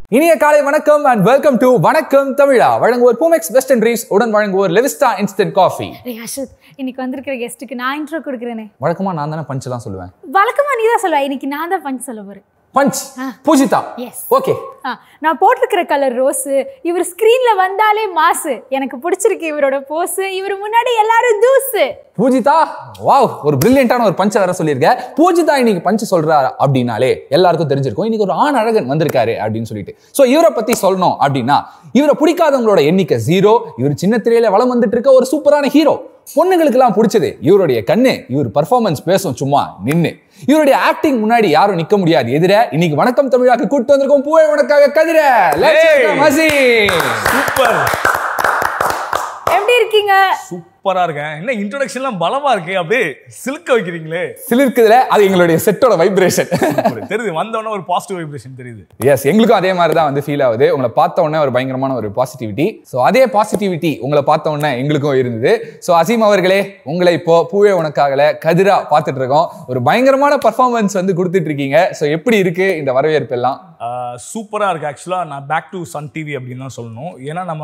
இனிய காலை வணக்கம் அண்ட் வெல்கம் டு வணக்கம் தமிழா வழங்குவோர் பூமெக்ஸ் வெஸ்ட் அண்ட் ரீஸ் உடன் வழங்குவோர் லெவிஸ்டா இன்ஸ்டன்ட் காஃபி ஏய் அஷத் இன்னைக்கு வந்திருக்கிற கெஸ்ட்டுக்கு நான் இன்ட்ரோ கொடுக்குறேனே வழக்கமா நான் தானே பஞ்ச் எல்லாம் சொல்லுவேன் வழக்கமா நீ தான் சொல்லுவ இன்னைக்கு நான் தான் பஞ்ச் சொல்ல போறேன் பஞ்ச் பூஜிதா எஸ் ஓகே ஆ நான் போட்டிருக்கிற கலர் ரோஸு இவர் ஸ்க்ரீன்ல வந்தாலே மாசு எனக்கு பிடிச்சிருக்கு இவரோட போஸு இவர் முன்னாடி எல்லாரும் தூசு பூஜிதா வாவ் ஒரு பிரில்லியண்டான ஒரு பஞ்ச வேற சொல்லியிருக்க பூஜிதா இன்னைக்கு பஞ்ச் சொல்றாரு அப்படின்னாலே எல்லாருக்கும் தெரிஞ்சிருக்கும் இன்னைக்கு ஒரு ஆண் அழகன் வந்திருக்காரு அப்படின்னு சொல்லிட்டு ஸோ இவரை பத்தி சொல்லணும் அப்படின்னா இவரை பிடிக்காதவங்களோட எண்ணிக்கை ஜீரோ இவர் சின்ன திரையில வளம் வந்துட்டு இருக்க ஒரு சூப்பரான ஹீரோ பொண்ணுங்களுக்கெல்லாம் பிடிச்சது இவருடைய கண்ணு இவர் பர்ஃபார்மன்ஸ் பேசும் சும்மா நின்னு இவருடைய ஆக்டிங் முன்னாடி யாரும் நிக்க முடியாது எதிர இன்னைக்கு வணக்கம் தமிழாக்கு கூட்டு வந்திருக்கோம் பூவை உனக்காக கதிர Let's Hey! welcome மசி சூப்பர் எப்படி இருக்கீங்க சூப்பரா இருக்கேன் என்ன இன்ட்ரோடக்ஷன்லாம் பலமா இருக்கு அப்படியே சிலுக்க வைக்கிறீங்களே சிலிர்க்குதுல அது எங்களுடைய செட்டோட வைப்ரேஷன் ஒரு தெரியுது வந்தவொடனே ஒரு பாசிட்டிவ் வைப்ரேஷன் தெரியுது எஸ் எங்களுக்கும் அதே மாதிரி தான் வந்து ஃபீல் ஆகுது உங்களை பார்த்த உடனே ஒரு பயங்கரமான ஒரு பாசிட்டிவிட்டி ஸோ அதே பாசிட்டிவிட்டி உங்களை பார்த்த உடனே எங்களுக்கும் இருந்தது ஸோ அசீம் அவர்களே உங்களை இப்போ பூவே உனக்காகல கதிரா பார்த்துட்டு இருக்கோம் ஒரு பயங்கரமான பர்ஃபார்மன்ஸ் வந்து கொடுத்துட்டு இருக்கீங்க ஸோ எப்படி இருக்கு இந்த வரவேற்பு எல்லாம் சூப்பரா இருக்கு ஆக்சுவலா நான் பேக் டு சன் டிவி அப்படின்னு தான் சொல்லணும் ஏன்னா நம்ம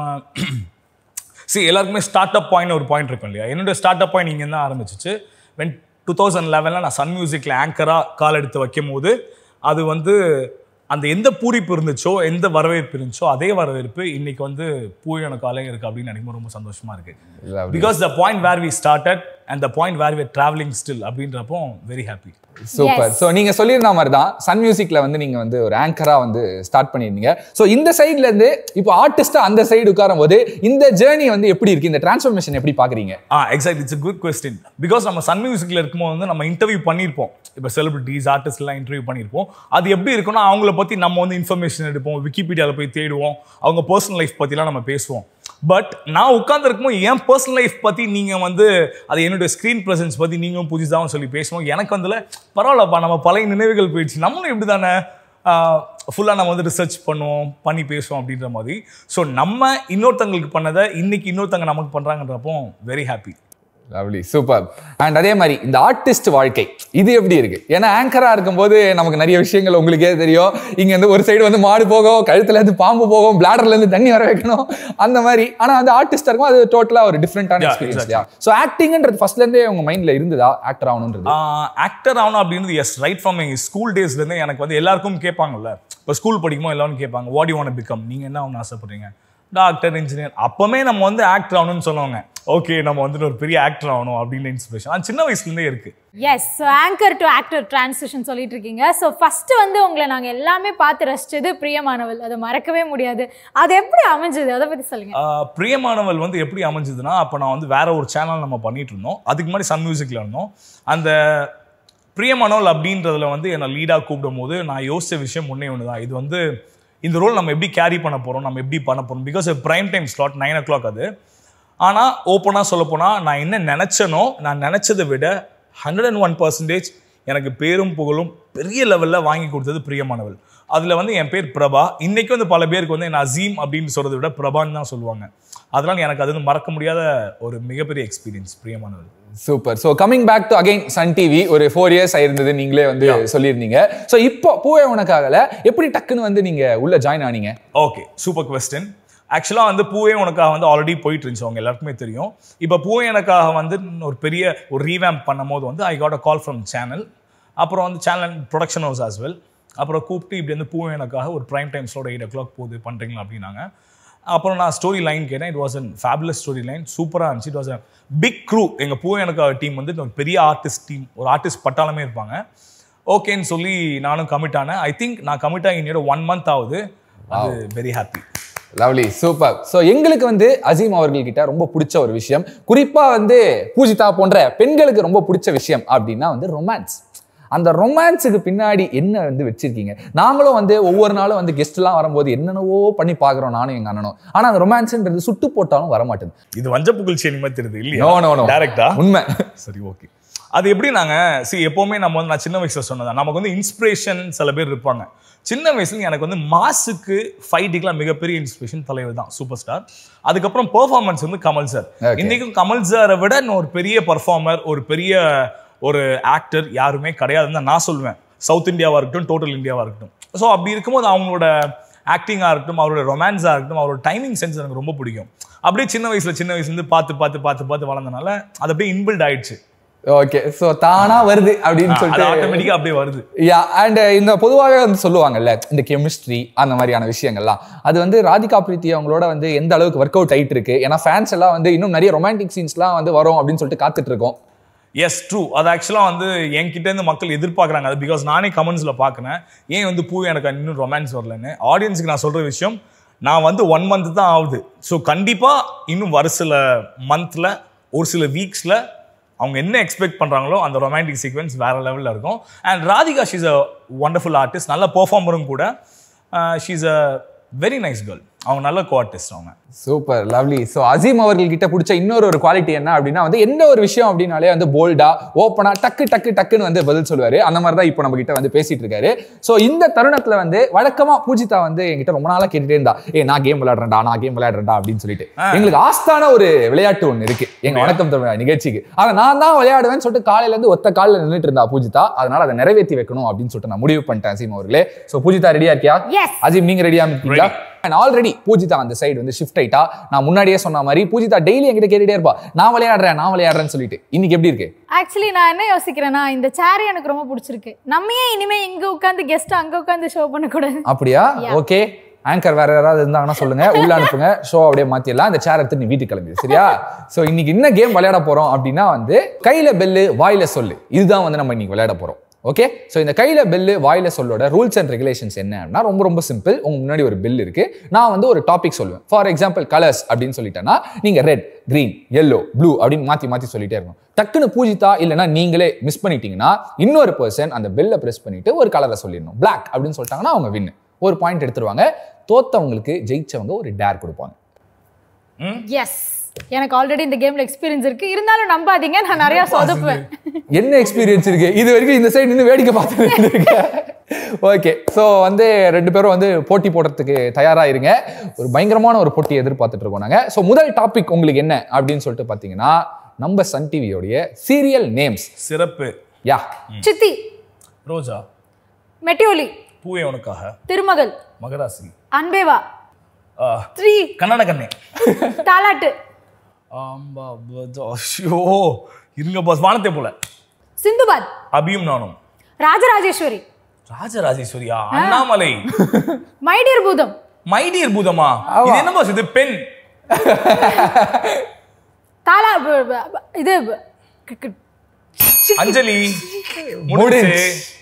see எல்லாருக்குமே ஸ்டார்ட் அப் பாயிண்ட் ஒரு பாயிண்ட் இருக்கும் இல்லையா என்னோட ஸ்டார்ட் அப் பாயிண்ட் இங்கே தான் ஆரம்பிச்சிச்சு வென் டூ தௌசண்ட் லெவனில் நான் சன் மியூசிக்கில் ஆங்கராக கால் எடுத்து வைக்கும் போது அது வந்து அந்த எந்த பூரிப்பு இருந்துச்சோ எந்த வரவேற்பு இருந்துச்சோ அதே வரவேற்பு இன்னைக்கு வந்து பூயான காலையும் இருக்கு அப்படின்னு நினைக்கும் ரொம்ப சந்தோஷமா இருக்கு because the point where we started and the point where we travelling still அப்படின்றப்போ வெரி ஹாப்பி சூப்பர் ஸோ நீங்க சொல்லியிருந்த மாதிரி தான் சன் மியூசிக்ல வந்து நீங்க வந்து ஒரு ஆங்கரா வந்து ஸ்டார்ட் பண்ணியிருந்தீங்க ஸோ இந்த சைட்ல இருந்து இப்போ ஆர்டிஸ்டா அந்த சைடு உட்காரும் போது இந்த ஜேர்னி வந்து எப்படி இருக்கு இந்த டிரான்ஸ்ஃபர்மேஷன் எப்படி பாக்குறீங்க ah exact it's good question because நம்ம சன் மியூசிக்கில் இருக்கும்போது வந்து நம்ம இன்டர்வியூ பண்ணியிருப்போம் இப்போ செலிபிரிட்டிஸ் ஆர்டிஸ்ட்லாம் இன்டர்வியூ பண்ணியிருப்போம் அது எப்படி இருக்குன்னா அவங்கள பற்றி நம்ம வந்து இன்ஃபர்மேஷன் எடுப்போம் விக்கிபீடியாவில் போய் தேடுவோம் அவங்க பர்சனல் லைஃப் பற்றிலாம் நம்ம பேசுவோம் பட் நான் உட்காந்துருக்கும்போது என் பர்சனல் லைஃப் பற்றி நீங்கள் வந்து அது என்னுடைய ஸ்க்ரீன் ப்ரெசன்ஸ் பற்றி நீங்களும் புதுசாகவும் சொல்லி பேசுவோம் எனக்கு வந்துல பரவாயில்லப்பா நம்ம பழைய நினைவுகள் போயிடுச்சு நம்மளும் இப்படி தானே ஃபுல்லாக நம்ம வந்து ரிசர்ச் பண்ணுவோம் பண்ணி பேசுவோம் அப்படின்ற மாதிரி ஸோ நம்ம இன்னொருத்தங்களுக்கு பண்ணதை இன்னைக்கு இன்னொருத்தங்க நமக்கு பண்ணுறாங்கன்றப்போ very happy lovely super and அதே மாதிரி இந்த ஆர்டிஸ்ட் வாழ்க்கை இது எப்படி இருக்கு ஏன்னா ஆங்கரா இருக்கும்போது நமக்கு நிறைய விஷயங்கள் உங்களுக்கே தெரியும் இங்க இருந்து ஒரு சைடு வந்து மாடு போகும் கழுத்துல இருந்து பாம்பு போகும் பிளாடர்ல இருந்து தண்ணி வர வைக்கணும் அந்த மாதிரி ஆனா வந்து ஆர்டிஸ்டா இருக்கும் அது டோட்டலா ஒரு டிஃப்ரெண்டான Yeah, எக்ஸ்பீரியன்ஸ் இல்லையா ஸோ ஆக்டிங்ன்றது ஃபர்ஸ்ட்ல இருந்தே உங்க மைண்ட்ல இருந்ததா ஆக்டர் ஆகணுன்றது ஆக்டர் ஆகணும் அப்படின்றது எஸ் ரைட் ஃப்ரம் எங்கள் ஸ்கூல் டேஸ்லேருந்து எனக்கு வந்து எல்லாருக்கும் கேட்பாங்கல்ல இப்போ ஸ்கூல் படிக்கும்போது எல்லாரும் கேட்பாங்க வாட் யூ வாண்ட் பிகம் நீங்கள் என்ன ஆகணும்னு ஆசைப்படுறீங்க டாக்டர் இன்ஜினியர் அப்போமே நம்ம வந்து ஆக்டர் ஆகணும்னு சொல்லுவாங்க ஓகே நம்ம வந்து ஒரு பெரிய ஆக்டர் ஆகணும் அப்படின்னு இன்ஸ்பிரேஷன் அது சின்ன வயசுலேருந்தே இருக்குது yes so anchor to actor transition சொல்லிட்டு இருக்கீங்க ஸோ ஃபர்ஸ்ட் வந்து உங்களை நாங்கள் எல்லாமே பார்த்து ரசிச்சது பிரியமானவள் அதை மறக்கவே முடியாது அது எப்படி அமைஞ்சது அதை பற்றி சொல்லுங்க ஆஹ் பிரியமானவள் வந்து எப்படி அமைஞ்சதுன்னா அப்போ நான் வந்து வேற ஒரு சேனல் நம்ம பண்ணிட்டு இருந்தோம் அதுக்கு முன்னாடி சன் மியூசிக்கில் இருந்தோம் அந்த பிரியமானவள் அப்படின்றதுல வந்து என்னை லீடாக கூப்பிடும் போது நான் யோசிச்ச விஷயம் ஒன்றே ஒன்று தான் இது வந்து இந்த ரோல் நம்ம எப்படி கேரி பண்ண போகிறோம் நம்ம எப்படி பண்ண போகிறோம் because prime time slot nine o'clock அது ஆனால் ஓப்பனாக சொல்லப்போனால் நான் என்ன நினச்சனோ நான் நினச்சதை விட ஹண்ட்ரட் அண்ட் ஒன் பர்சன்டேஜ் எனக்கு பேரும் புகழும் பெரிய லெவலில் வாங்கி கொடுத்தது பிரியமானவள் அதில் வந்து என் பேர் பிரபா இன்னைக்கு வந்து பல பேருக்கு வந்து என்ன அசீம் அப்படின்னு சொல்கிறத விட பிரபான்னு தான் சொல்லுவாங்க அதனால் எனக்கு அது வந்து மறக்க முடியாத ஒரு மிகப்பெரிய experience Priyamanaval super so coming back to again Sun TV ஒரு ஃபோர் இயர்ஸ் ஆயிருந்தது நீங்களே வந்து சொல்லியிருந்தீங்க ஸோ இப்போ பூவே உனக்காகல எப்படி டக்குன்னு வந்து நீங்க உள்ள ஜாயின் ஆனீங்க ஓகே சூப்பர் கொஸ்டின் ஆக்சுவலாக வந்து பூவே உனக்காக வந்து ஆல்ரெடி போயிட்டு இருந்துச்சு அவங்க எல்லாருக்குமே தெரியும் இப்போ பூவே எனக்காக வந்து ஒரு பெரிய ஒரு ரீவேம்ப் பண்ணும்போது வந்து I got a call from channel அப்புறம் வந்து channel production house as well அப்புறம் கூப்பிட்டு இப்படி வந்து பூவே எனக்காக ஒரு ப்ரைம் டைம் ஸ்லோட எயிட் ஓ கிளாக் போகுது பண்ணுறீங்களா அப்படின்னாங்க அப்புறம் நான் ஸ்டோரி லைன் கேட்டேன் it was an fabulous story line சூப்பராக இருந்துச்சு it was a big crew எங்கள் பூவே எனக்காக டீம் வந்து ஒரு பெரிய ஆர்டிஸ்ட் டீம் ஒரு ஆர்டிஸ்ட் பட்டாளமே இருப்பாங்க ஓகேன்னு சொல்லி நானும் கமிட் ஆனேன் ஐ திங்க் நான் கமிட் ஆகி இன்னொரு ஒன் மந்த் ஆகுது அது very happy lovely super so எங்களுக்கு வந்து அசீம் அவர்கள்கிட்ட ரொம்ப பிடிச்ச ஒரு விஷயம் குறிப்பா வந்து பூஜிதா போன்ற பெண்களுக்கு ரொம்ப பிடிச்ச விஷயம் அப்படின்னா வந்து ரொமான்ஸ் அந்த ரொமான்ஸுக்கு பின்னாடி என்ன வந்து வச்சிருக்கீங்க நாங்களும் வந்து ஒவ்வொரு நாளும் வந்து கெஸ்ட்லாம் வரும்போது என்னென்னவோ பண்ணி பார்க்குறோம் நானும் எங்க அண்ணனும் ஆனா அந்த ரொமான்ஸ்ன்றது சுட்டு போட்டாலும் வர மாட்டேங்குது இது வஞ்ச புகழ்ச்சி அனிமே தெரியுது நோ இல்லையா நோ நோ டேரக்டா உண்மை சரி ஓகே அது எப்படி நாங்க சி எப்பவுமே நம்ம வந்து நான் சின்ன வயசுல சொன்னதான் நமக்கு வந்து இன்ஸ்பிரேஷன் சில பேர் இருப்பாங்க சின்ன வயசுல எனக்கு வந்து மாசுக்கு ஃபைட்டுக்குலாம் மிகப்பெரிய இன்ஸ்பிரேஷன் தலைவர் தான் சூப்பர் ஸ்டார் அதுக்கப்புறம் பெர்ஃபார்மன்ஸ் வந்து கமல் சார் Okay. இன்னைக்கும் கமல் சாரை விட இன்னும் ஒரு பெரிய பர்ஃபார்மர் ஒரு பெரிய ஒரு ஆக்டர் யாருமே கிடையாதுன்னு தான் நான் சொல்லுவேன் சவுத் இந்தியாவா இருக்கட்டும் டோட்டல் இந்தியாவா இருக்கட்டும் ஸோ அப்படி இருக்கும்போது அவங்களோட ஆக்டிங்காக இருக்கட்டும் அவரோட ரொமான்ஸாக இருக்கட்டும் அவரோட டைமிங் சென்ஸ் எனக்கு ரொம்ப பிடிக்கும் அப்படியே சின்ன வயசுல சின்ன வயசுலேருந்து பார்த்து பார்த்து பார்த்து பார்த்து வளர்ந்தனால அது அப்படியே இன்பில்ட் ஆயிடுச்சு ஓகே சோ தானா வருது அப்படின்னு அது சொல்லிட்டு ஆட்டோமேட்டிக்காக அப்படியே வருது யா அண்ட் இந்த பொதுவாக வந்து சொல்லுவாங்கல்ல இந்த கெமிஸ்ட்ரி அந்த மாதிரியான விஷயங்கள்லாம் அது வந்து ராதிகா பிரீத்தி அவங்களோட வந்து எந்த அளவுக்கு ஒர்க் அவுட் ஆயிட்டு இருக்கு ஏன்னா ஃபேன்ஸ் எல்லாம் வந்து இன்னும் நிறைய ரொமான்டிக் சீன்ஸ்லாம் வந்து வரும் அப்படின்னு சொல்லிட்டு காத்துட்டு இருக்கோம் எஸ் ட்ரூ அது ஆக்சுவலாக வந்து என்கிட்ட இருந்து மக்கள் எதிர்பார்க்குறாங்க அது பிகாஸ் நானே கமெண்ட்ஸில் பார்க்குறேன் ஏன் வந்து பூ எனக்கு இன்னும் ரொமான்ஸ் வரலன்னு ஆடியன்ஸுக்கு நான் சொல்கிற விஷயம் நான் வந்து ஒன் மந்த் தான் ஆகுது ஸோ கண்டிப்பாக இன்னும் வர சில மந்தில் ஒரு சில வீக்ஸில் அவங்க என்ன எக்ஸ்பெக்ட் பண்ணுறாங்களோ அந்த ரொமான்டிக் சீக்வன்ஸ் வேற லெவலில் இருக்கும் and Radhika she's a wonderful artist நல்ல பெர்ஃபார்மரும் கூட she's a very nice girl அவங்க நல்ல கோ ஆர்டிஸ்ட் அவங்க சூப்பர் லவ்லி ஸோ அசீம் அவர்கள் கிட்ட பிடிச்ச இன்னொரு ஒரு குவாலிட்டி என்ன அப்படின்னா வந்து எந்த ஒரு விஷயம் அப்படின்னாலே வந்து போல்டா ஓப்பனா டக்கு டக்கு டக்குன்னு வந்து பதில் சொல்லுவாரு அந்த மாதிரி தான் இப்போ நம்ம கிட்ட வந்து பேசிட்டு இருக்காரு ஸோ இந்த தருணத்துல வந்து வழக்கமா பூஜிதா வந்து என்கிட்ட ரொம்ப நாளா கேட்டுட்டே இருந்தா ஏ நான் கேம் விளையாடுறேன்டா நான் கேம் விளையாடுறேன்டா அப்படின்னு சொல்லிட்டு எங்களுக்கு ஆஸ்தான ஒரு விளையாட்டு ஒன்று இருக்கு எங்க வணக்கம் தமிழ் நிகழ்ச்சிக்கு அதை நான் தான் விளையாடுவேன்னு சொல்லிட்டு காலையில இருந்து ஒத்த காலில் நின்றுட்டு இருந்தா பூஜிதா அதனால அதை நிறைவேற்றி வைக்கணும் அப்படின்னு சொல்லிட்டு நான் முடிவு பண்ணிட்டேன் அசீம் அவர்களே ஸோ பூஜிதா ரெடியா இருக்கியா Yes. அஜீம் நீங்க ரெடியா இருக்கீங்களா அண்ட் ஆல்ரெடி பூஜிதா அந்த சைடு வந்து ஷிஃப்ட் ஆயிட்டா நான் முன்னாடியே சொன்ன மாதிரி பூஜிதா டெய்லி என்கிட்ட கேட்டுட்டே இருப்பா நான் விளையாடுறேன் நான் விளையாடுறேன்னு சொல்லிட்டு இன்னைக்கு எப்படி இருக்கு ஆக்சுவலி நான் என்ன யோசிக்கிறேன்னா இந்த சேர் எனக்கு ரொம்ப பிடிச்சிருக்கு நம்ம ஏன் இனிமே இங்க உட்காந்து கெஸ்ட் அங்க உட்காந்து ஷோ பண்ணக்கூடாது அப்படியா Yeah. ஓகே ஆங்கர் வேற யாராவது இருந்தாங்கன்னா சொல்லுங்க உள்ள அனுப்புங்க ஷோ அப்படியே மாத்திடலாம் இந்த சேர் எடுத்து நீ வீட்டுக்கு கிளம்பி சரியா சோ இன்னைக்கு என்ன கேம் விளையாட போறோம் அப்படின்னா வந்து கையில பெல்லு வாயில சொல்லு இதுதான் வந்து நம்ம இன்னைக்கு விளையாட போறோம் ஓகே ஸோ இந்த கையில பெல்லு வாயில சொல்லோட ரூல்ஸ் அண்ட் ரெகுலேஷன்ஸ் என்ன அப்படின்னா ரொம்ப ரொம்ப சிம்பிள் உங்க முன்னாடி ஒரு பில் இருக்கு நான் வந்து ஒரு டாபிக் சொல்லுவேன் ஃபார் எக்ஸாம்பிள் கலர்ஸ் அப்படின்னு சொல்லிட்டேன்னா நீங்க ரெட் கிரீன் yellow ப்ளூ அப்படின்னு மாத்தி மாத்தி சொல்லிட்டே இருக்கணும் டக்குன்னு பூஜித்தா இல்லைன்னா நீங்களே மிஸ் பண்ணிட்டீங்கன்னா இன்னொரு பர்சன் அந்த பெல்லை பிரஸ் பண்ணிட்டு ஒரு கலரை சொல்லிடணும் Black அப்படின்னு சொல்லிட்டாங்கன்னா அவங்க வின்னு ஒரு பாயிண்ட் எடுத்துருவாங்க தோத்தவங்களுக்கு ஜெயிச்சவங்க ஒரு டேர் கொடுப்பாங்க எஸ் எனக்கு ஆல்ரெடி இந்த கேம்ல எக்ஸ்பீரியன்ஸ் இருக்கு இருந்தாலும் நம்பாதீங்க நான் நிறைய சொதப்புவேன் என்ன எக்ஸ்பீரியன்ஸ் இருக்கு இது வரைக்கும் இந்த சைடு நின்று வேடிக்கை பார்த்துட்டு இருக்கேன் ஓகே ஸோ வந்து ரெண்டு பேரும் வந்து போட்டி போடுறதுக்கு தயாரா இருங்க ஒரு பயங்கரமான ஒரு போட்டி எதிர்பார்த்துட்டு இருக்கோம் நாங்க ஸோ முதல் டாபிக் உங்களுக்கு என்ன அப்படின்னு சொல்லிட்டு பார்த்தீங்கன்னா நம்ம சன் டிவியோடைய சீரியல் நேம்ஸ் சிறப்பு யா சித்தி ரோஜா மெட்டியோலி பூவே உனக்காக திருமகள் மகராசி அன்பேவா ஆ, த்ரீ கண்ணாட கண்ணே தாலாட்டு ஆம்பா பஜா, ஐயோ இருங்க பாஸ் வானத்தை போல சிந்துபாத் அபியும் நானும் ராஜராஜேஸ்வரி ராஜராஜேஸ்வரியா அண்ணாமலை மைடியர் பூதம் மைடியர் பூதமா இது என்ன பாஸ் இது பெண் தாலா ப- ப- ப- இது ப- க- க- அஞ்சலி முடிஞ்சு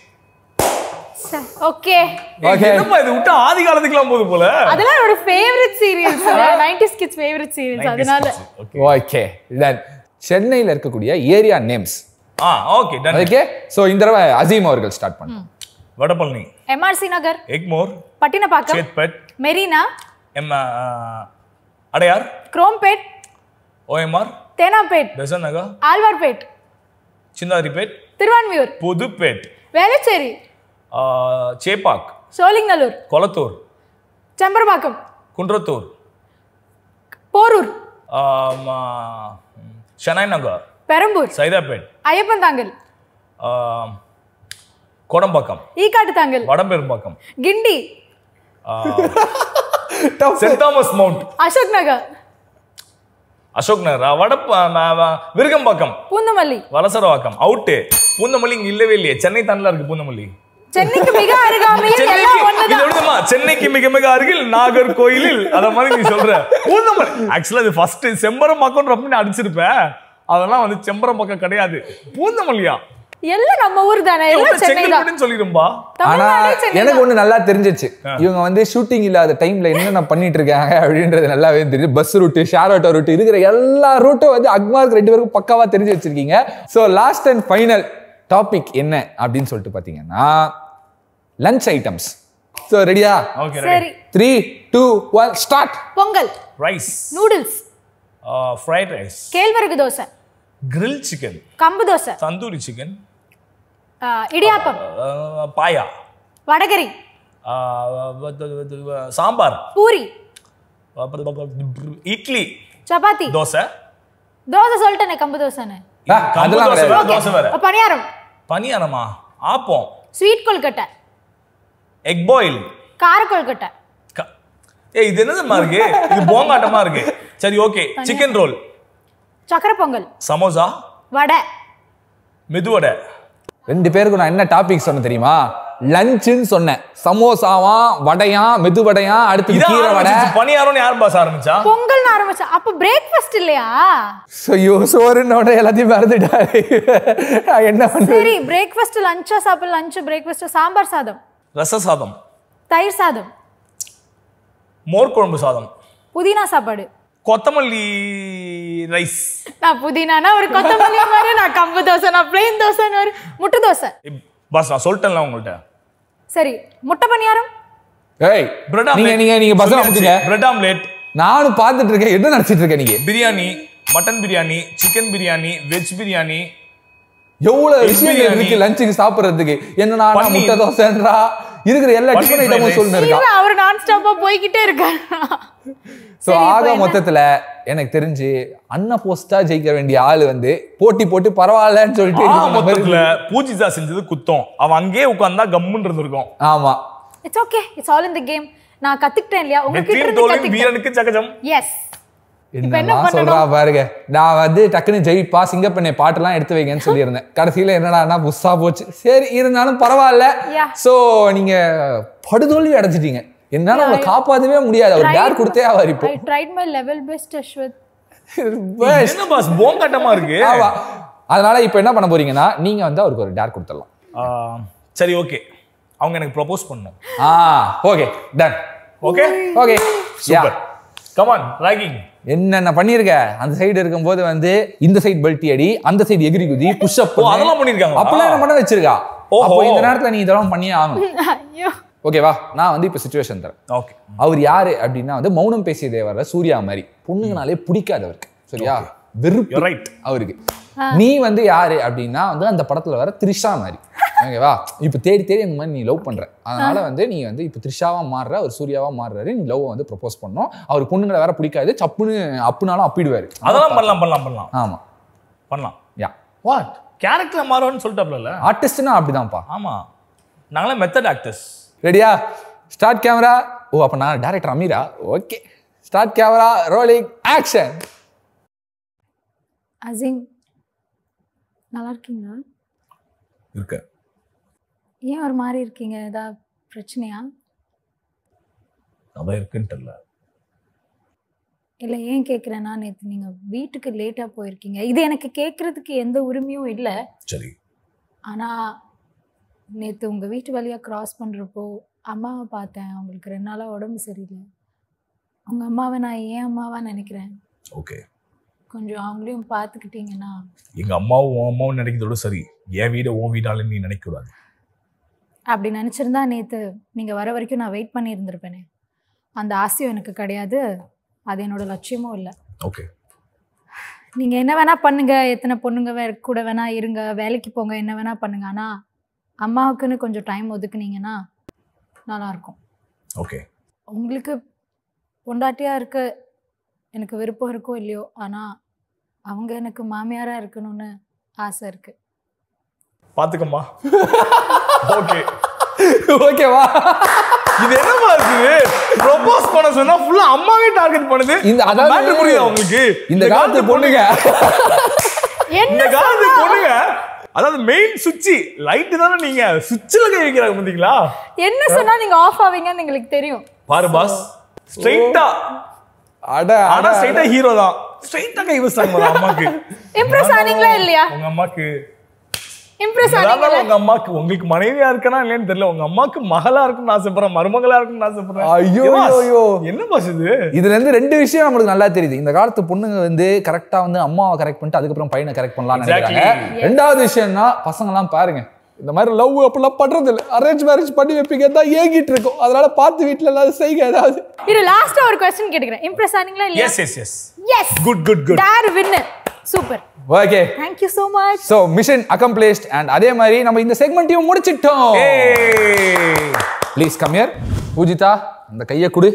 ஓகே Okay. என்னப்பா இது விட்டு ஆதி காலத்துக்குலாம் போகுது போல அதெல்லாம் என்னோட favourite serials 90s kids favourite serials அதனால Okay. ஓகே டன் சென்னையில் இருக்கக்கூடிய ஏரியா நேம்ஸ் ஆ ஓகே டன் ஓகே ஸோ இந்த தடவை அசீம் அவர்கள் ஸ்டார்ட் பண்ணும் வடபழனி எம்ஆர்சி நகர் எக்மோர் பட்டினப்பாக்கம் சேத்பட் மெரினா எம் ஆ, அடையார் குரோம்பேட் ஓஎம்ஆர் தேனாம்பேட் பெசன் நகர் ஆழ்வார்பேட் சிந்தாரிப்பேட் திருவான்மியூர் புதுப்பேட் வேளச்சேரி ஆ, சேப்பாக் சோழிங்கநல்லூர் கொளத்தூர் செம்பரபாக்கம் குன்றத்தூர் போரூர் ஆம், ஆ, ஷனாய் நகர் பெரம்பூர் சைதாப்பேட் ஐயப்பந்தாங்கல் ஆம், கோடம்பாக்கம் ஈக்காட்டுத்தாங்கல் வடபெரும்பாக்கம் கிண்டி ஆ, send Thomas Mount Ashok Nagar Ashok Nagar வடப்ப ம- ம- விருகம்பாக்கம் பூந்தமல்லி வலசரவாக்கம் அவுட்டு பூந்தமல்லி இங்க இல்லவே இல்லையே சென்னை தாண்டில இருக்கு பூந்தமல்லி சென்னைக்கு மிக அருகாமையில் எல்லாம் சென்னைக்கு இது ஒண்ணுதான் விடுமா சென்னைக்கு மிக மிக அருகில் நாகர்கோயிலில் அத மாதிரி நீ சொல்ற பூந்தமல்லி ஆக்சுவலா இது ஃபர்ஸ்ட் செம்பரம்பாக்கம் ரொம்ப நீ அடிச்சிருப்பேன் அதெல்லாம் வந்து செம்பரம்பாக்கம் கிடையாது பூந்தமல்லியா எல்லாம் நம்ம ஊர் தானே எல்லாம் சென்னை தான் செங்கல்பட்டுன்னு சொல்லிடும்பா ஆனா தமிழ்நாடே சென்னை எனக்கு ஒண்ணு நல்லா தெரிஞ்சிச்சு இவங்க வந்து ஷூட்டிங் இல்லாத டைம்ல என்னென்ன பண்ணிட்டு இருக்காங்க அப்படின்றது நல்லாவே தெரியுது bus route share auto route இருக்கிற எல்லா ரூட்டும் வந்து அக்மார்க் ரெண்டு பேருக்கும் பக்காவா தெரிஞ்சு வச்சிருக்கீங்க so last and final topic என்ன அப்படின்னு சொல்லிட்டு பாத்தீங்கன்னா லஞ்ச் ஐட்டம்ஸ் ஸோ ரெடியா ஓகே சரி three two one start pongal rice noodles fried rice கேழ்வரகு தோசை கிரில் சிக்கன் கம்பு தோசை தந்தூரி சிக்கன் ஆ, இடியாப்பம் பாயா வடகரி ஆ, சாம்பார் பூரி இட்லி சப்பாத்தி தோசை தோசை சொல்லிட்டேனே கம்பு தோசைன்னு ஆ, கம்பு அதெல்லாம் தோசை கிடையாது. வேற, தோசை வேற அப்ப பணியாரம் பனியாரமா appam sweet kozhukattai egg boil கார கொல்கட்டை ஏய் இது என்னதுமா இருக்கு இது போங்காட்டமா இருக்கு சரி ஓகே சிக்கன் ரோல் சக்கரை பொங்கல் சமோசா வடை மெதுவடை ரெண்டு பேருக்கு நான் என்ன டாபிக் சொன்னேன் தெரியுமா லஞ்சுன்னு சொன்னேன் சமோசாவா வடையா மெது வடையா அடுத்து இதான் கீரை வடை ஆரம்பிச்சிச்சு. பணியாரம்னு யார் பாஸ் ஆரம்பிச்சா பொங்கல்னு ஆரம்பிச்சா அப்ப பிரேக்ஃபாஸ்ட் இல்லையா ஐயோ சோறுன்னு உடனே எல்லாத்தையும் மறந்துட்டாரு நான் என்ன பண்றது சரி பிரேக்ஃபாஸ்ட் லஞ்சா சாப்பிட லஞ்ச் பிரேக்ஃபாஸ்ட் சாம்பார் சாதம் ரச சாதம் தயிர் சாதம் மோர் குழம்பு சாதம் புதினா சாப்பாடு கொத்தமல்லி ரைஸ் நான் புதினானா ஒரு கொத்தமல்லி மாதிரி நான் கம்பு தோசை நான் பிளெயின் தோசைன்னு ஒரு முட்டை தோசை பாஸ் நான் சொல்லிட்டேன்ல உங்கள்ட்ட சரி முட்டை பணியாரம் ஏய் பிரெட் நீங்க நீங்க நீங்க பஸ் அமுக்குங்க பிரெட் ஆம்லேட் நானும் பார்த்துட்டு இருக்கேன் என்ன நினைச்சிட்டு இருக்கேன் நீங்க biryani mutton biryani chicken biryani veg biryani எவ்வளவு Egg விஷயங்கள் biryani. இருக்கு லஞ்சுக்கு சாப்பிடுறதுக்கு என்னன்னா நான் பன்னீர். முட்டை தோசைன்றா இருக்கிற எல்லா பன்னீர் டிஃபன் fried ஐட்டமும் rice. சொல்லுன்னு இருக்கா இல்ல அவர் நான் ஸ்டாப்பா போய்கிட்டே இருக்காரு சோ ஆக மொத்தத்துல எனக்கு தெரிஞ்சு அன்ன போஸ்டா ஜெயிக்க வேண்டிய ஆளு வந்து போட்டி போட்டு பரவாயில்லன்னு சொல்லிட்டு இது ஆக பண்ண மாதிரி மொத்தத்துல பூஜிதா செஞ்சது குத்தம் அவன் அங்கேயே உட்கார்ந்தா கம்முன்னு இருந்திருக்கும் ஆமா it's okay it's all in the game நான் கத்துக்கிட்டேன் இல்லையா உங்ககிட்ட வெற்றியின் இருந்து தோல்வி கத்துக்கிட்டேன் வீரனுக்கு சகஜம் எஸ் என்ன என்னலாம் சொல்றா பாருங்க நான் வந்து டக்குன்னு ஜெயிப்பா சிங்கப்பெண்ணை பாட்டெல்லாம் எடுத்து வைங்கன்னு சொல்லியிருந்தேன் கடைசியில என்னடான்னா புஸ்ஸா போச்சு சரி இருந்தாலும் பரவாயில்ல Yeah. சோ நீங்க படுதோல்வி அடைஞ்சிட்டீங்க என்னால உங்களை காப்பாத்தவே முடியாது அவர் டேர் கொடுத்தே அவர் இப்போ I tried my level best Ashwath என்ன பாஸ் போங்காட்டமா இருக்கு ஆமா அதனால இப்போ என்ன பண்ண போறீங்கன்னா நீங்க வந்து அவருக்கு ஒரு டேர் கொடுத்துடலாம் ஆ, சரி ஓகே அவங்க எனக்கு ப்ரப்போஸ் பண்ணணும் ஆ okay done okay okay yeah super come on ragging என்னென்ன பண்ணிருக்க அந்த சைடு இருக்கும்போது வந்து இந்த சைடு பெல்ட்டி அடி அந்த சைடு எகிரி குதி புஷ் அப் ஓ அதெல்லாம் பண்ணிருக்காங்க அப்பெல்லாம் என்ன பண்ண வச்சிருக்கா ஓஹோ. அப்போ இந்த நேரத்துல நீ இதெல்லாம் பண்ணியே ஆகணும் ஐயோ ஓகேவா நான் வந்து இப்போ சுச்சுவேஷன் தரேன் ஓகே அவர் யாரு அப்படின்னா வந்து மௌனம் பேசிய தேவர சூர்யா மாதிரி பொண்ணுங்கனாலே பிடிக்காது அவருக்கு சரியா வெறுப்பு You're right. அவருக்கு நீ வந்து யாரு அப்படின்னா வந்து அந்த படத்துல வர த்ரிஷா மாதிரி ஓகேவா இப்போ தேடி தேடி அந்த மாதிரி நீ லவ் பண்ற அதனால வந்து நீ வந்து இப்போ த்ரிஷாவா மாறுற அவர் சூர்யாவா மாறுறாரு நீ லவ் வந்து ப்ரப்போஸ் பண்ணோம் அவர் பொண்ணுங்களை வேற பிடிக்காது சப்புன்னு அப்புனாலும் அப்பிடுவாரு அதெல்லாம் பண்ணலாம் பண்ணலாம் பண்ணலாம் ஆமா பண்ணலாம் யா வாட் கேரக்டர் மாறும்னு சொல்லிட்டாப்ல ஆர்டிஸ்ட்னா அப்படிதான்ப்பா ஆமா நாங்களாம் மெத்தட் ஆக்டர்ஸ் ரெடியா ஸ்டார்ட் கேமரா ஓ அப்ப நான் director Ameera okay start camera rolling action Azeem நல்லா இருக்கீங்களா இருக்க ஏன் ஒரு மாதிரி இருக்கீங்க ஏதாவது பிரச்சனையா அதான் இருக்குன்னு தெரியல இல்லை ஏன் கேட்குறேன்னா நேற்று நீங்கள் வீட்டுக்கு லேட்டாக போயிருக்கீங்க இது எனக்கு கேட்குறதுக்கு எந்த உரிமையும் இல்லை சரி ஆனால் நேற்று உங்கள் வீட்டு வழியாக க்ராஸ் பண்ணுறப்போ அம்மாவை பார்த்தேன் அவங்களுக்கு ரெண்டு நாளாக உடம்பு சரியில்லை உங்கள் அம்மாவை நான் ஏன் அம்மாவாக நினைக்கிறேன் ஓகே கொஞ்சம் அவங்களையும் பார்த்துக்கிட்டீங்கன்னா எங்க அம்மாவும் உன் அம்மாவும் நினைக்கிறதோட சரி என் வீடு உன் வீடாலும் நீ நினைக்க கூடாது அப்படி நினச்சிருந்தா நேற்று நீங்கள் வர வரைக்கும் நான் வெயிட் பண்ணியிருந்திருப்பேனே அந்த ஆசையும் எனக்கு கிடையாது அது என்னோட லட்சியமும் இல்லை ஓகே நீங்கள் என்ன வேணால் பண்ணுங்க எத்தனை பொண்ணுங்க வே கூட வேணா இருங்க வேலைக்கு போங்க என்ன வேணால் பண்ணுங்க ஆனால் அம்மாவுக்குன்னு கொஞ்சம் டைம் ஒதுக்குனீங்கன்னா நல்லாயிருக்கும் ஓகே உங்களுக்கு பொண்டாட்டியாக இருக்க எனக்கு விருப்பம் இருக்கோ இல்லையோ ஆனால் அவங்க எனக்கு மாமியாராக இருக்கணும்னு ஆசை இருக்குது பாத்துக்கம்மா ஓகே ஓகேவா இது என்னமா இருக்கு ப்ரொபோஸ் பண்ண சொன்னா ஃபுல்லா அம்மாவே டார்கெட் பண்ணுது இந்த அதாவது மேட்டர் புரியுதா உங்களுக்கு இந்த காலத்து பொண்ணுங்க இந்த காலத்து பொண்ணுங்க அதாவது மெயின் சுவிட்ச் லைட் தானே நீங்க சுவிட்சில் கை வைக்கிறாங்க பாத்தீங்களா என்ன சொன்னால் நீங்கள் ஆஃப் ஆவீங்கன்னு எங்களுக்கு தெரியும் பாரு பாஸ் ஸ்ட்ரைட்டா அட ஆனா அட ஸ்ட்ரைட்டா ஹீரோ தான் ஸ்ட்ரைட்டா கை வச்சாங்க பாரு அம்மாக்கு இம்ப்ரெஸ் ஆனீங்களா இல்லையா உங்க அம்மாக்கு இம்ப்ரெஸ் அதாவது ஆனீங்களா உங்க அம்மாக்கு உங்களுக்கு மனைவியா இருக்கனா இல்லையான்னு தெரியல உங்க அம்மாக்கு மகளா இருக்குன்னு ஆசைப்படுறேன் மருமகளா இருக்குன்னு ஆசைப்படுறேன் ஐயோ, ஏன் boss? ஐயோ. என்ன பாஸ் இது இதுல இருந்து ரெண்டு விஷயம் நம்மளுக்கு நல்லா தெரியுது இந்த காலத்து பொண்ணுங்க வந்து கரெக்டா வந்து அம்மாவை கரெக்ட் பண்ணிட்டு அதுக்கப்புறம் பையனை கரெக்ட் பண்ணலாம்னு Exactly. நினைக்கிறாங்க ரெண்டாவது விஷயம்னா பசங்க எல்லாம் பாருங்க இந்த மாதிரி லவ் அப்படிலாம் பண்றது இல்லை அரேஞ்ச் மேரேஜ் பண்ணி வைப்பீங்க தான் ஏங்கிட்டு இருக்கும் அதனால பார்த்து வீட்டுல எல்லாரும் செய்யுங்க ஏதாவது இரு லாஸ்டா ஒரு கொஸ்டின் கேட்டுக்கிறேன் இம்ப்ரெஸ் ஆனீங்களா இல்லையா yes yes yes yes good good good dare win super okay thank you so much so mission accomplished and அதே மாதிரி நம்ம இந்த செக்மெண்ட்டையும் முடிச்சிட்டோம் ப்ளீஸ் கம்யர் பூஜிதா அந்த கையை கொடு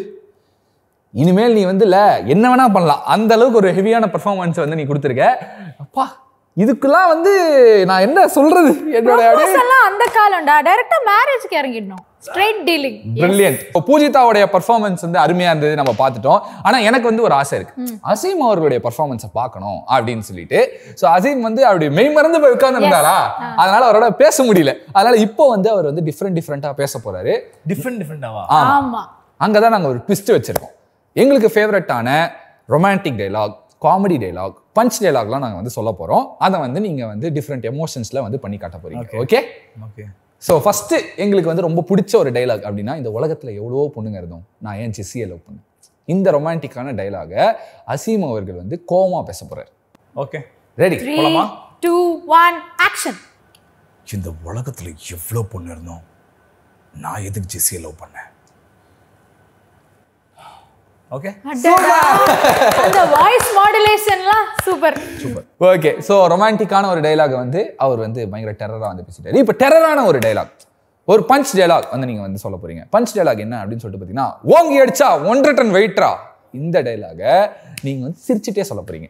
இனிமேல் நீ வந்து இல்ல என்ன வேணா பண்ணலாம் அந்த அளவுக்கு ஒரு ஹெவியான பெர்ஃபார்மன்ஸ் வந்து நீ கொடுத்துருக்க அப்பா இதுக்கெல்லாம் வந்து நான் என்ன சொல்றது என்னோட Propose எல்லாம் அந்த காலம்டா டைரக்டா மேரேஜ்க்கு இறங்கிடணும் ஸ்ட்ரைட் டீலிங் பிரில்லியன்ட் பூஜிதாவுடைய பர்ஃபார்மன்ஸ் வந்து அருமையா இருந்தது நம்ம பார்த்துட்டோம் ஆனா எனக்கு வந்து ஒரு ஆசை இருக்கு அசீம் அவர்களுடைய பர்ஃபார்மன்ஸை பார்க்கணும் அப்படின்னு சொல்லிட்டு ஸோ அசீம் வந்து அப்படி மெய் மறந்து போய் உட்கார்ந்துருந்தாரா அதனால அவரோட பேச முடியல அதனால இப்போ வந்து அவர் வந்து டிஃப்ரெண்ட் டிஃப்ரெண்டா பேச போறாரு டிஃப்ரெண்ட் டிஃப்ரெண்டாவா ஆமா ஆமா அங்கதான் நாங்க ஒரு ட்விஸ்ட் வச்சிருக்கோம் எங்களுக்கு ஃபேவரட்டான romantic dialogue comedy dialogue punch டைலாக்லாம் நாங்க வந்து சொல்ல போறோம் அதை வந்து நீங்க வந்து டிஃப்ரெண்ட் எமோஷன்ஸ்ல வந்து பண்ணி காட்ட போறீங்க ஓகே ஓகே ஸோ ஃபர்ஸ்ட் எங்களுக்கு வந்து ரொம்ப பிடிச்ச ஒரு டைலாக் அப்படின்னா இந்த உலகத்துல எவ்வளவோ பொண்ணுங்க இருந்தோம் நான் ஏன் ஜெஸ்ஸியை லவ் பண்ணேன் இந்த ரொமான்டிக்கான டைலாகை அசீம் அவர்கள் வந்து கோவமா பேச போறாரு ஓகே ரெடி த்ரீ போலாமா? டூ ஒன் ஆக்ஷன் இந்த உலகத்துல எவ்வளோ பொண்ணு இருந்தோம் நான் எதுக்கு ஜெஸ்ஸியை லவ் பண்ணேன் ஓகே அந்த வாய்ஸ் மாடுலேஷன்லாம் சூப்பர் ஓகே ஸோ ரொமான்டிக்கான ஒரு டைலாக் வந்து அவர் வந்து பயங்கர டெரரா வந்து பேசிட்டாரு இப்போ டெரரான ஒரு டைலாக் ஒரு பஞ்ச் டைலாக் வந்து நீங்க வந்து சொல்ல போறீங்க பஞ்ச் டைலாக் என்ன அப்படின்னு சொல்லிட்டு பார்த்தீங்கன்னா ஓங்கி அடிச்சா ஒன்றரை டன் வெயிட்ரா இந்த டைலாக நீங்க வந்து சிரிச்சுட்டே சொல்ல போறீங்க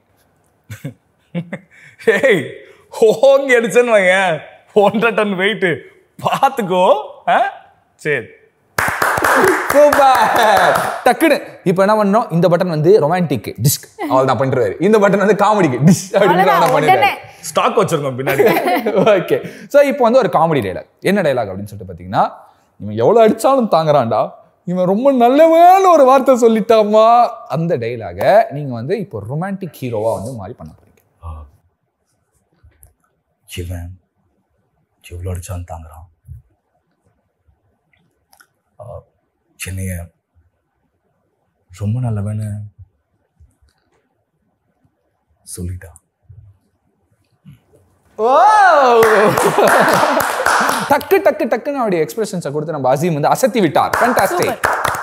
ஹேய் ஓங்கி அடிச்சேன்னு வைங்க ஒன்றரை டன் வெயிட்டு பார்த்துக்கோ ஆ சரி சூப்பர் டக்குன்னு இப்போ என்ன பண்ணோம் இந்த பட்டன் வந்து ரொமான்டிக் டிஸ்க் அவள் தான் பண்ணிருவாரு இந்த பட்டன் வந்து காமெடிக்கு டிஷ் அப்படின்னு அவ்வளவுதான், பண்ணிடுவாரு உடனே. ஸ்டாக் வச்சிருக்கோம் பின்னாடி ஓகே ஸோ இப்போ வந்து ஒரு காமெடி டைலாக் என்ன டைலாக் அப்படின்னு சொல்லிட்டு பார்த்தீங்கன்னா இவன் எவ்வளோ அடிச்சாலும் தாங்குறான்டா இவன் ரொம்ப நல்லவன்னு ஒரு வார்த்தை சொல்லிட்டாமா அந்த டைலாக நீங்க வந்து இப்போ ரொமான்டிக் ஹீரோவா வந்து மாறி பண்ண போறீங்க இவன் எவ்வளோ அடிச்சாலும் தாங்குறான் ஆ, என்னைய ரொம்ப நல்லவன்னு சொல்லிட்டான் டக்கு டக்கு டக்குன்னு அவருடைய எக்ஸ்பிரஷன்ஸை கொடுத்து நம்ம அசீம் வந்து அசத்தி விட்டார் ஃபேண்டாஸ்டிக்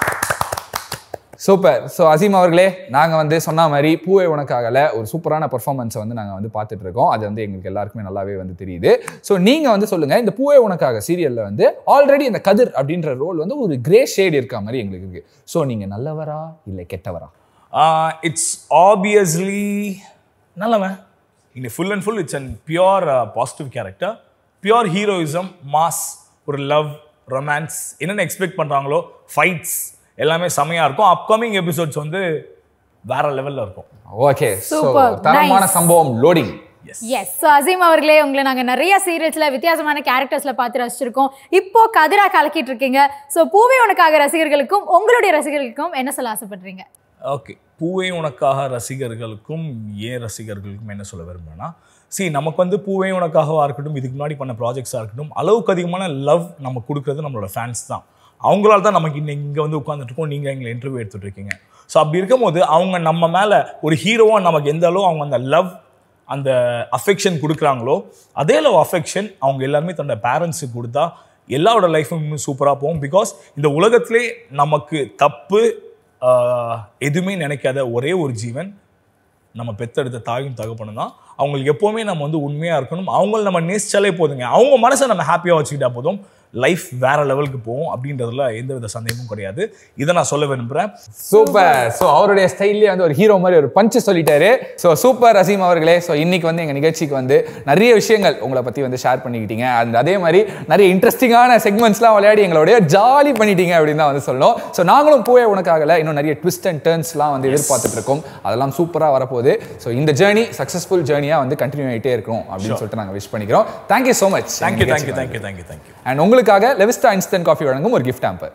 சூப்பர் ஸோ அசீம் அவர்களே நாங்கள் வந்து சொன்ன மாதிரி பூவே உனக்காகல ஒரு சூப்பரான பெர்ஃபார்மன்ஸை வந்து நாங்கள் வந்து பார்த்துட்டு இருக்கோம் அது வந்து எங்களுக்கு எல்லாருக்குமே நல்லாவே வந்து தெரியுது ஸோ நீங்கள் வந்து சொல்லுங்கள் இந்த பூவே உனக்காக சீரியலில் வந்து ஆல்ரெடி இந்த கதிர் அப்படின்ற ரோல் வந்து ஒரு கிரே ஷேட் இருக்க மாதிரி எங்களுக்கு இருக்கு ஸோ நீங்கள் நல்லவரா இல்லை கெட்டவரா இட்ஸ் ஆப்வியஸ்லி நல்லவன் இந்த full and full it's and pure positive character pure heroism mass ஒரு லவ் ரொமான்ஸ் என்னென்ன எக்ஸ்பெக்ட் பண்ணுறாங்களோ ஃபைட்ஸ் எல்லாமே செமையாக இருக்கும் அப்கமிங் எபிசோட்ஸ் வந்து வேற லெவலில் இருக்கும் ஓகே ஸோ Super, தரமான nice. சம்பவம் லோடிங் எஸ் ஸோ அசீம் அவர்களே உங்களை நாங்கள் நிறைய சீரியல்ஸ்ல வித்தியாசமான கேரக்டர்ஸ்ல பார்த்து ரசிச்சிருக்கோம் இப்போ கதிரா கலக்கிட்டு இருக்கீங்க ஸோ பூவே உனக்காக ரசிகர்களுக்கும் உங்களுடைய ரசிகர்களுக்கும் என்ன சொல்ல ஆசைப்படுறீங்க ஓகே பூவே உனக்காக ரசிகர்களுக்கும் ஏன் ரசிகர்களுக்கும் என்ன சொல்ல விரும்புறேன்னா see நமக்கு வந்து பூவே உனக்காகவா இருக்கட்டும் இதுக்கு முன்னாடி பண்ண ப்ராஜெக்ட்ஸாக இருக்கட்டும் அளவுக்கு அதிகமான லவ் நம்ம கொடுக்குறது நம்மளோட ஃபேன்ஸ் தான் அவங்களால தான் நமக்கு இன்னைக்கு இங்கே வந்து உட்காந்துட்டு இருக்கோம் நீங்கள் எங்களை இன்டர்வியூ எடுத்துட்டு இருக்கீங்க ஸோ அப்படி இருக்கும்போது அவங்க நம்ம மேலே ஒரு ஹீரோவாக நமக்கு எந்த அளவு அவங்க அந்த லவ் அந்த அஃபெக்ஷன் கொடுக்குறாங்களோ அதே லவ் அஃபெக்ஷன் அவங்க எல்லாருமே தன்னோட பேரண்ட்ஸுக்கு கொடுத்தா எல்லாரோட லைஃபும் இன்னும் சூப்பராக போகும் பிகாஸ் இந்த உலகத்திலே நமக்கு தப்பு ஆஹ், எதுவுமே நினைக்காத ஒரே ஒரு ஜீவன் நம்ம பெத்தெடுத்த தாயும் தகப்பனும் தான் அவங்களுக்கு எப்போவுமே நம்ம வந்து உண்மையாக இருக்கணும் அவங்கள நம்ம நேசிச்சாலே போதுங்க அவங்க மனசை நம்ம ஹாப்பியாக வச்சுக்கிட்டா போதும் லைஃப் வேற லெவலுக்கு போகும் அப்படின்றதுல எந்த வித சந்தேகமும் கிடையாது இதை நான் சொல்ல விரும்புகிறேன் சூப்பர் ஸோ அவருடைய ஸ்டைல்லே வந்து ஒரு ஹீரோ மாதிரி ஒரு பஞ்சு சொல்லிட்டாரு ஸோ சூப்பர் அசீம் அவர்களே ஸோ இன்னைக்கு வந்து எங்கள் நிகழ்ச்சிக்கு வந்து நிறைய விஷயங்கள் உங்களை பற்றி வந்து ஷேர் பண்ணிக்கிட்டீங்க அண்ட் அதே மாதிரி நிறைய இன்ட்ரெஸ்டிங்கான செக்மெண்ட்ஸ்லாம் விளையாடி எங்களுடைய ஜாலி பண்ணிட்டீங்க அப்படின்னு தான் வந்து சொல்லணும் ஸோ நாங்களும் போய் உனக்காகல இன்னும் நிறைய ட்விஸ்ட் அண்ட் டேர்ன்ஸ்லாம் வந்து எதிர்பார்த்துட்டு இருக்கோம் அதெல்லாம் சூப்பராக வரப்போகுது ஸோ இந்த ஜேர்னி சக்ஸஸ்ஃபுல் ஜேர்னியாக வந்து கண்டினியூ ஆகிட்டே இருக்கும் அப்படின்னு சொல்லிட்டு நாங்கள் விஷ் பண்ணிக்கிறோம் thank you so much thank you thank you thank you thank you thank you and உங்களுக்காக லெவிஸ்டா இன்ஸ்டன்ட் காஃபி வழங்கும் ஒரு கிஃப்ட் ஆம்பர்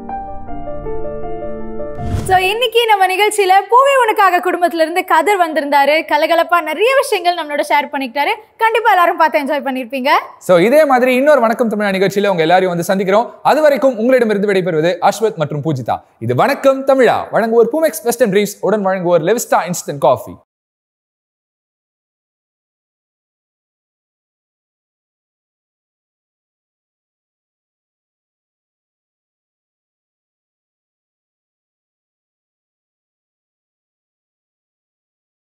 ஸோ இன்னைக்கு நம்ம நிகழ்ச்சியில பூவே உனக்காக குடும்பத்துல இருந்து கதிர் வந்திருந்தாரு கலகலப்பா நிறைய விஷயங்கள் நம்மளோட ஷேர் பண்ணிக்கிட்டாரு கண்டிப்பா எல்லாரும் பார்த்து என்ஜாய் பண்ணிருப்பீங்க ஸோ இதே மாதிரி இன்னொரு வணக்கம் தமிழா நிகழ்ச்சியில உங்க எல்லாரையும் வந்து சந்திக்கிறோம் அது வரைக்கும் உங்களிடமிருந்து விடைபெறுவது அஸ்வத் மற்றும் பூஜிதா இது வணக்கம் தமிழா வழங்குவோர் பூமெக்ஸ் வெஸ்டர்ன் ரீஸ் உடன் வழங்குவோர் லெவிஸ்டா இன்ஸ்டன்ட் காஃபி